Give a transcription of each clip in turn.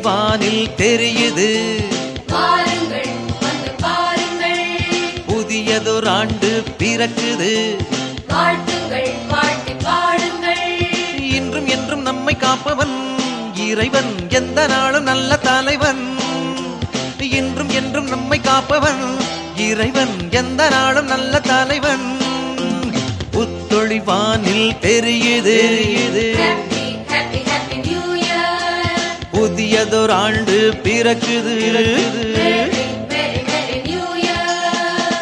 வானில் தெரியுது வாருங்கள் வந்து பாருங்கள் புதியதொரு ஆண்டு பிறக்குது வாழ்த்துங்கள் வாழ்த்தி பாடுங்கள் இன்றும் என்றும் நம்மை காப்பவன் இறைவன் எந்த நாளும் நல்ல தலைவன் இன்றும் என்றும் நம்மை காப்பவன் இறைவன் எந்த நாளும் நல்ல தலைவன் புத்தொழி வானில் தெரியுது happy happy happy new year புதியதொரு ஆண்டு பிறக்குது very very very new year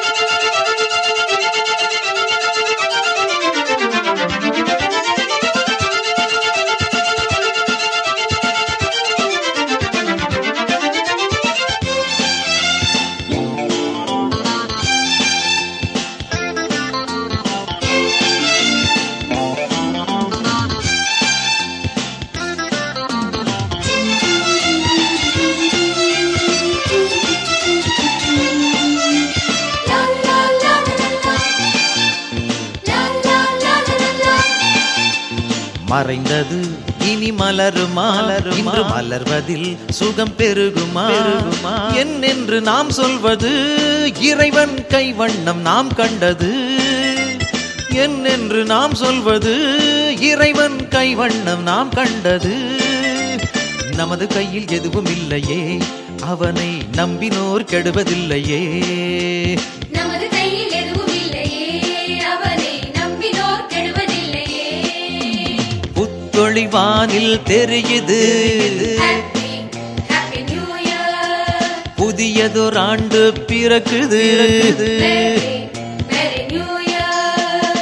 லா லா லா லா லா லா லா லா லா லா மறைந்தது இனி மலருமா இன்று மலர்வதில் சுகம் பெருகுமா என்னென்று நாம் சொல்வது இறைவன் கைவண்ணம் நாம் கண்டது என்னென்று நாம் சொல்வது இறைவன் கைவண்ணம் நாம் கண்டது நமது கையில் எதுவும் இல்லையே அவனை நம்பினோர் கெடுவதில்லையே நமது கையில் எதுவும் இல்லையே அவனை நம்பினோர் கெடுவதில்லையே புத்தொழி வானில் தெரியுது ஹாப்பி ஹாப்பி நியூ இயர் புதியதொரு ஆண்டு பிறக்குது வெரி வெரி நியூ இயர்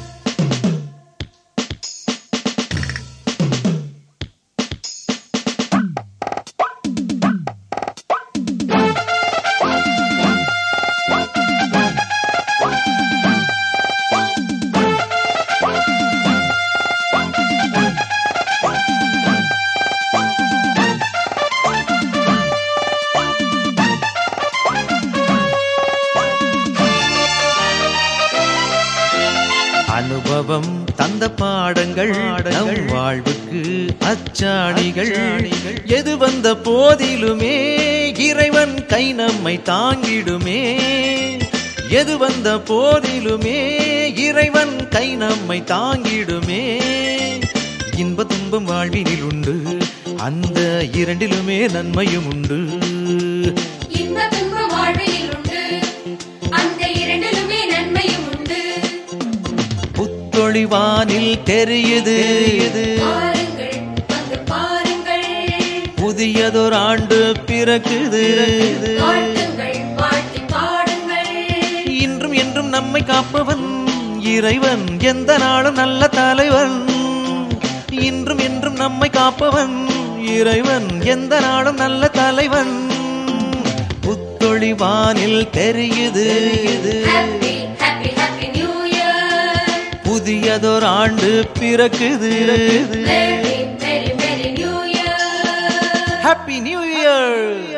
அனுபவம் தந்த பாடங்கள் நம் வாழ்வுக்கு அச்சாணிகள் எது வந்த போதிலுமே இறைவன் கை நம்மை தாங்கிடுமே எது வந்த போதிலுமே இறைவன் கை நம்மை தாங்கிடுமே இன்ப துன்பம் வாழ்வினில் உண்டு அந்த இரண்டிலுமே நன்மையும் உண்டு இன்ப துன்பம் வாழ்வில் உண்டு அந்த இரண்டிலுமே நன்மையும் உண்டு புத்தொழி வானில் தெரியுது பாருங்கள் வந்து பாருங்கள் புதியதொரு ஆண்டு பிறக்குது வாழ்த்துங்கள் வாழ்த்தி பாடுங்கள் இன்றும் என்றும் நம்மை காப்பவன் இறைவன் எந்த நாளும் நல்ல தலைவன் இன்றும் என்றும் நம்மை காப்பவன் இறைவன் எந்த நாளும் நல்ல தலைவன் புத்தொழி வானில் தெரியுது happy happy happy new year புதியதொரு ஆண்டு பிறக்குது very very very new year happy new year